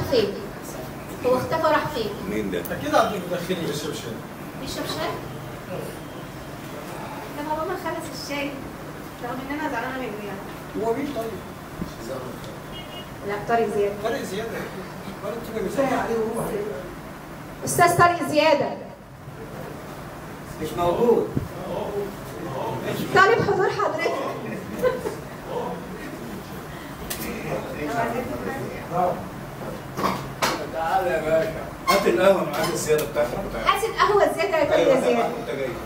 فين؟ هو اختفى راح فين؟ مين ده؟ اكيد عند المدخلين بيشرب شاي بيشرب شاي؟ ده بابا ما خلص الشاي رغم ان انا زعلانه منه يعني هو مين طيب؟ لا طارق زياد طارق زياده طارق تبقى مساعد عليه وهو استاذ طارق زياده مش موجود طالب حضور حضرتك تعالى يا باشا هات القهوه معاك الزياده بتاعتك بتاعتك هات القهوه زياده يا ايوه طارق انت زياد معاك وانت جاي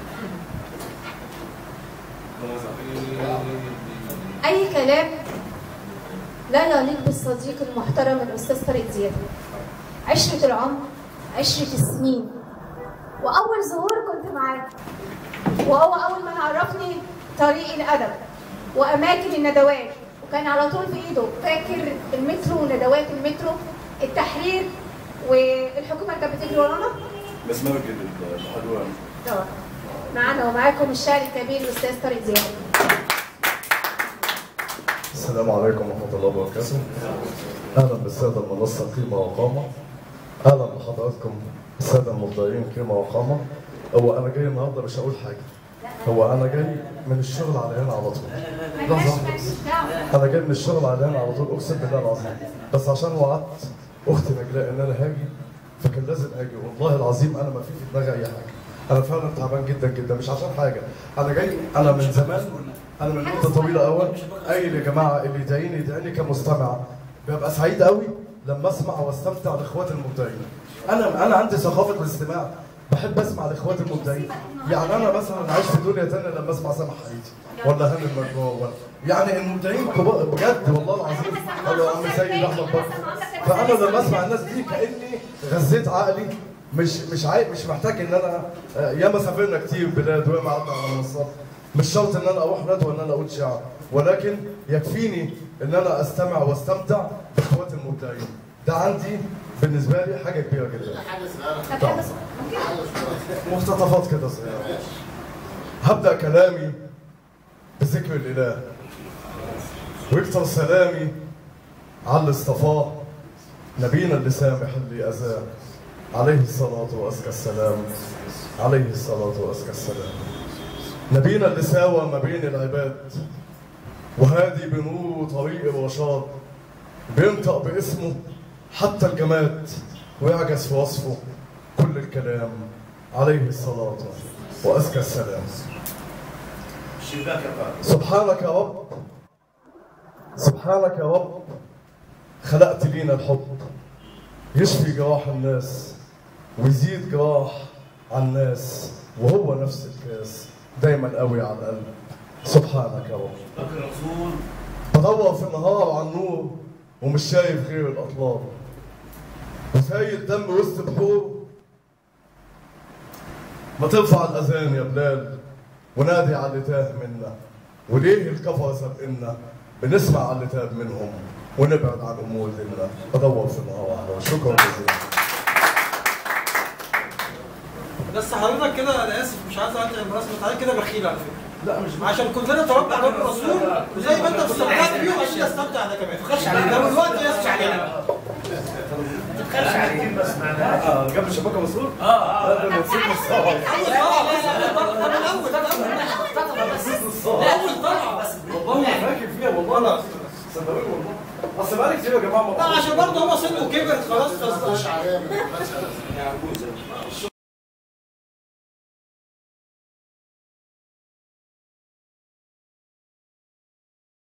اي كلام لا يليق بالصديق المحترم الاستاذ طارق زياد عشرة العمر عشرة السنين واول ظهور كنت معاه وهو اول من عرفني طريق الادب واماكن الندوات وكان على طول في ايده فاكر المترو وندوات المترو التحرير والحكومه كانت بتجري ورانا بس ما بجد الحلوة طبعا معانا ومعاكم الشاعر الكبير الاستاذ طارق زياد السلام عليكم ورحمة الله وبركاته أهلا بالسادة المنصة قيمة وقامة أهلا بحضراتكم السادة المبدعين قيمة وقامة هو أنا جاي النهاردة مش هقول حاجة هو أنا جاي من الشغل على هنا على طول ملناش لحظة ماليش دعوه أنا جاي من الشغل على هنا على طول أقسم بالله العظيم بس عشان وعدت أختي نجلاء إن أنا هاجي فكان لازم أجي والله العظيم أنا ما في في دماغي أي حاجة أنا فعلا تعبان جدا جدا مش عشان حاجة أنا جاي أنا من زمان أنا من مدة طويلة أوي قايل يا جماعة اللي يدعيني يدعيني كمستمع ببقى سعيد قوي لما أسمع واستمتع لإخواتي المبدعين أنا أنا عندي ثقافة الاستماع بحب اسمع لاخواتي المبدعين يعني انا مثلا عايش في دنيا تانية لما اسمع سامح حياتي ولا هاني المجموع ولا يعني المبدعين كبار بجد والله العظيم ولا عم سيد احمد بكر فانا لما اسمع الناس دي كاني غذيت عقلي مش مش عاي... مش محتاج ان انا آه، ياما سافرنا كتير بلاد وياما قعدنا على منصات مش شرط ان انا اروح ندوه ان انا اقول شعر ولكن يكفيني ان انا استمع واستمتع باخواتي المبدعين ده عندي بالنسبه لي حاجه كبيره جدا طب حاجه ممكن مقتطفات كده صغيرة هبدأ كلامي بذكر الإله ويكتر سلامي على اللي اصطفاه نبينا اللي سامح اللي أذاه عليه الصلاة وأزكى السلام عليه الصلاة وأزكى السلام نبينا اللي ساوى ما بين العباد وهادي بنور طريق الرشاد بينطق باسمه حتى الجماد ويعجز في وصفه كل الكلام عليه الصلاة وأزكى السلام الشباك يا فندم سبحانك يا رب سبحانك يا رب خلقت لينا الحب يشفي جراح الناس ويزيد جراح على الناس وهو نفس الكاس دايما قوي على القلب سبحانك يا رب فاكر الرسول بدور في النهار على النور ومش شايف غير الأطلال وسايل دم وسط بحور ما ترفع الأذان يا بلال ونادي على اللي تاه منا وليه الكفر سابقنا بنسمع على اللي تاب منهم ونبعد عن أمور ديننا بدور في النهار على شكرا جزيلا بس حضرتك كده انا اسف مش عايز اقطع الرسم حضرتك كده بخيل على فكره لا مش عشان كلنا تربى على الرسول وزي ما انت استمتعت بيه عشان استمتع انا كمان ده من وقت يسمع علينا تتخلش عليه بس معناها اه جنب الشباكة مسؤول؟ اه اه لا ده نسيت الصعب اول طلعه ده من اول ده اول اول طلعه بس والله ما فاكر فيها والله صدقوني والله اصل بقالي كتير يا جماعه ما لا عشان برضه هو سنه كبر خلاص مش عليها من المثل